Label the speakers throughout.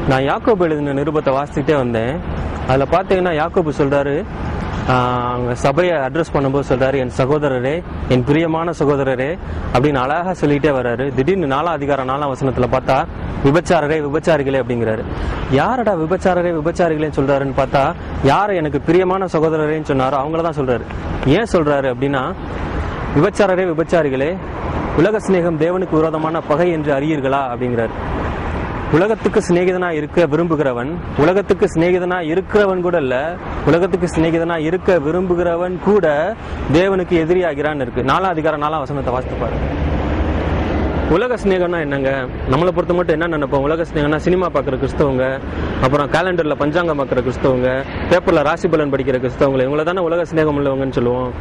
Speaker 1: நான் யாக்கோபு எழுதின நிருபத்தை வாசிச்சுட்டே வந்தேன் அதில் பார்த்தீங்கன்னா யாக்கோபு சொல்றாரு ஆஹ், அங்க சபையை அட்ரஸ் பண்ணும்போது சொல்றாரு என் சகோதரரே என் பிரியமான சகோதரரே அப்படின்னு அழகா சொல்லிட்டே வர்றாரு திடீர்னு நாலாம் அதிகாரம் நாலாம் வசனத்துல பார்த்தா விபச்சாரரே விபச்சாரிகளே அப்படிங்கிறாரு யாரடா விபச்சாரரே விபச்சாரிகளேன்னு சொல்றாருன்னு பார்த்தா யாரை எனக்கு பிரியமான சகோதரரேன்னு சொன்னாரோ அவங்கள தான் சொல்றாரு ஏன் சொல்றாரு அப்படின்னா விபச்சாரரே விபச்சாரிகளே உலக சிநேகம் தேவனுக்கு விரோதமான பகை என்று அறியீர்களா அப்படிங்கிறார் உலகத்துக்கு சிநேகிதனா இருக்க விரும்புகிறவன் உலகத்துக்கு சிநேகிதனா இருக்கிறவன் கூட இல்ல உலகத்துக்கு சிநேகிதனா இருக்க விரும்புகிறவன் கூட தேவனுக்கு எதிரியாகிறான்னு இருக்கு நாலாம் அதிகாரம் நாலாம் வசனத்தை வாசித்து பாருங்க உலக சிநேகம்னா என்னங்க நம்மளை பொறுத்த மட்டும் என்ன நினைப்போம் உலக சிநேகம்னா சினிமா பார்க்குற கிறிஸ்தவங்க அப்புறம் கேலண்டர்ல பஞ்சாங்கம் பார்க்குற கிறிஸ்தவங்க பேப்பர்ல ராசி பலன் படிக்கிற கிறிஸ்தவங்க இவங்கள தானே உலக சிநேகம் உள்ளவங்கன்னு சொல்லுவோம்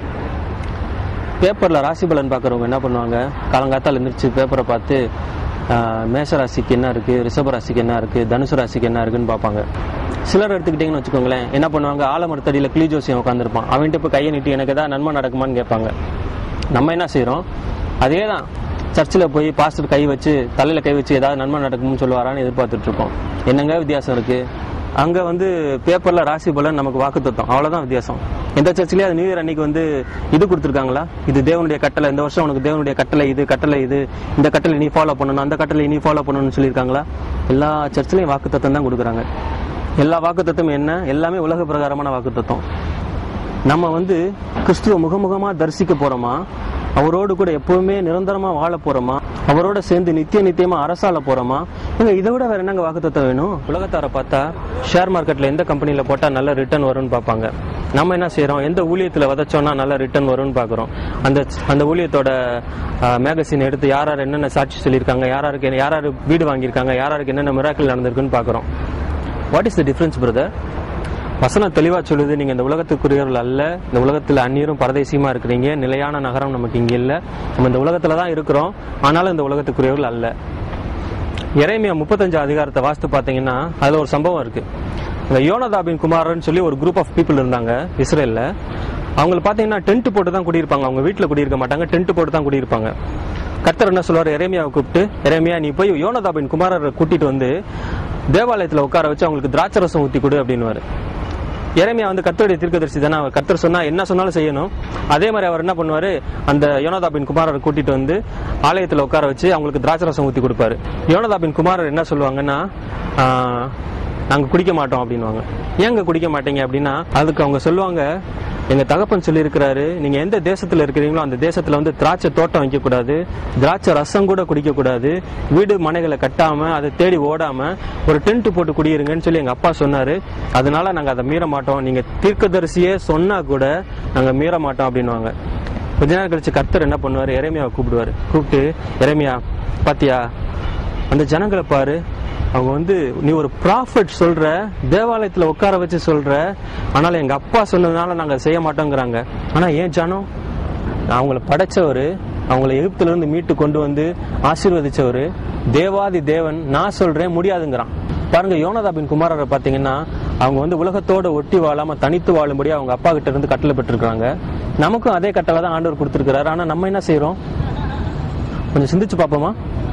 Speaker 1: பேப்பரில் ராசி பலன் பார்க்குறவங்க என்ன பண்ணுவாங்க காலங்காத்தால் எந்திரிச்சு பேப்பரை பார்த்து ஆஹ், மேஷ ராசிக்கு என்ன இருக்குது ரிஷப ராசிக்கு என்ன இருக்குது தனுசு ராசிக்கு என்ன இருக்குன்னு பார்ப்பாங்க சிலர் எடுத்துக்கிட்டிங்கன்னு வச்சுக்கோங்களேன் என்ன பண்ணுவாங்க ஆலமரத்தடியில் கிளி ஜோசியம் உட்காந்துருப்பான் அவன்கிட்ட போய் கையை நீட்டி எனக்கு ஏதாவது நன்மை நடக்குமான்னு கேட்பாங்க நம்ம என்ன செய்கிறோம் அதே தான் சர்ச்சில் போய் பாஸ்டர் கை வச்சு தலையில் கை வச்சு ஏதாவது நன்மை நடக்கும்னு சொல்லுவாரான்னு எதிர்பார்த்துட்டு இருக்கோம் என்னங்க வித்தியாசம் இருக்குது அங்க வந்து பேப்பர்ல ராசி பலன் நமக்கு வாக்கு தத்துவம் அவ்வளவுதான் வித்தியாசம் எந்த சர்ச்சிலயே அது நியூ இயர் அன்னைக்கு வந்து இது கொடுத்துருக்காங்களா இது தேவனுடைய கட்டளை இந்த வருஷம் உனக்கு தேவனுடைய கட்டளை இது கட்டளை இது இந்த கட்டளை நீ ஃபாலோ பண்ணணும் அந்த கட்டளை நீ ஃபாலோ பண்ணணும்னு சொல்லியிருக்காங்களா எல்லா சர்ச்சிலையும் வாக்கு தத்துவம் தான் கொடுக்குறாங்க எல்லா வாக்கு தத்துவம் என்ன எல்லாமே உலக பிரகாரமான வாக்கு தத்துவம் நம்ம வந்து கிறிஸ்துவ முகமுகமா தரிசிக்க போறோமா அவரோடு கூட எப்பவுமே நிரந்தரமா வாழ போறோமா அவரோட சேர்ந்து நித்திய நித்தியமா அரசால போறோமா ஏங்க இதை விட வேற என்னங்க வாக்குத்தத்தம் வேணும் உலகத்தார பார்த்தா ஷேர் மார்க்கெட்ல எந்த கம்பெனில போட்டா நல்ல ரிட்டர்ன் வரும்னு பார்ப்பாங்க நம்ம என்ன செய்றோம் எந்த ஊழியத்துல விதைச்சோம்னா நல்ல ரிட்டர்ன் வரும்னு பார்க்குறோம் அந்த அந்த ஊழியத்தோட மேகசின் எடுத்து யார் யார் என்னென்ன சாட்சி சொல்லியிருக்காங்க யார் யாருக்கு யார் யார் வீடு வாங்கியிருக்காங்க யார் யாருக்கு என்னென்ன மிராக்கள் நடந்திருக்குன்னு பார்க்குறோம் what is the difference brother வசனம் தெளிவா சொல்லுது நீங்க இந்த உலகத்துக்குரியவர்கள் அல்ல இந்த உலகத்துல அந்நியரும் பரதேசியமா இருக்கிறீங்க நிலையான நகரம் நமக்கு இங்க இல்ல நம்ம இந்த உலகத்துல தான் இருக்கிறோம் ஆனாலும் இந்த உலகத்துக்குரியவர்கள் அல்ல இறைமையா முப்பத்தஞ்சு அதிகாரத்தை வாசித்து பார்த்தீங்கன்னா அதுல ஒரு சம்பவம் இருக்கு இந்த யோனதாபின் குமாரன் சொல்லி ஒரு குரூப் ஆஃப் பீப்புள் இருந்தாங்க இஸ்ரேல்ல அவங்களுக்கு பார்த்தீங்கன்னா டென்ட் போட்டு தான் குடியிருப்பாங்க அவங்க வீட்டில் குடியிருக்க மாட்டாங்க டென்ட் போட்டு தான் குடியிருப்பாங்க கர்த்தர் என்ன சொல்லுவார் எரேமியாவை கூப்பிட்டு எரேமியா நீ போய் யோனதாபின் குமாரரை கூட்டிட்டு வந்து தேவாலயத்தில் உட்கார வச்சு அவங்களுக்கு திராட்சை ரசம் ஊற்றி கொடு அப்படின்னுவாரு எரேமியா வந்து கர்த்தருடைய தீர்க்கதரிசி தானே அவர் கர்த்தர் சொன்னா என்ன சொன்னாலும் செய்யணும் அதே மாதிரி அவர் என்ன பண்ணுவாரு அந்த யோனதாபின் குமாரரை கூட்டிட்டு வந்து ஆலயத்துல உட்கார வச்சு அவங்களுக்கு திராட்சை ரசம் ஊத்தி கொடுப்பாரு யோனதாபின் குமாரர் என்ன சொல்லுவாங்கன்னா ஆஹ், நாங்க குடிக்க மாட்டோம் அப்படின்னுவாங்க ஏங்க குடிக்க மாட்டீங்க அப்படின்னா அதுக்கு அவங்க சொல்லுவாங்க எங்க தகப்பன் சொல்லியிருக்கிறாரு நீங்க எந்த தேசத்துல இருக்கிறீங்களோ அந்த தேசத்துல வந்து திராட்சை தோட்டம் வைக்க கூடாது திராட்சை ரசம் கூட குடிக்க கூடாது வீடு மனைகளை கட்டாம அதை தேடி ஓடாம ஒரு டென்ட் போட்டு குடியிருங்கன்னு சொல்லி எங்க அப்பா சொன்னாரு அதனால நாங்க அதை மீற மாட்டோம் நீங்க தீர்க்கதரிசியே சொன்னா கூட நாங்க மீற மாட்டோம் அப்படின்னுவாங்க கொஞ்ச நேரம் கழிச்சு கர்த்தர் என்ன பண்ணுவாரு இறைமையாவை கூப்பிடுவாரு கூப்பிட்டு இறைமையா பாத்தியா அந்த ஜனங்களை பாரு அவங்க வந்து நீ ஒரு ப்ராஃபிட் சொல்ற தேவாலயத்துல உட்கார வச்சு சொல்ற ஆனாலும் எங்க அப்பா சொன்னதுனால நாங்க அதை செய்ய மாட்டோங்கிறாங்க ஆனா ஏன் ஜனம் அவங்கள படைச்சவரு அவங்கள எகிப்துல இருந்து மீட்டு கொண்டு வந்து ஆசீர்வதிச்சவரு தேவாதி தேவன் நான் சொல்றேன் முடியாதுங்கிறான் பாருங்க யோனதாபின் குமாரரை பாத்தீங்கன்னா அவங்க வந்து உலகத்தோட ஒட்டி வாழாம தனித்து வாழும்படி அவங்க அப்பா கிட்ட இருந்து கட்டளை பெற்றிருக்காங்க நமக்கும் அதே கட்டளை தான் ஆண்டவர் கொடுத்திருக்கிறாரு ஆனா நம்ம என்ன செய்றோம் கொஞ்சம் சிந்திச்சு பார்ப்போமா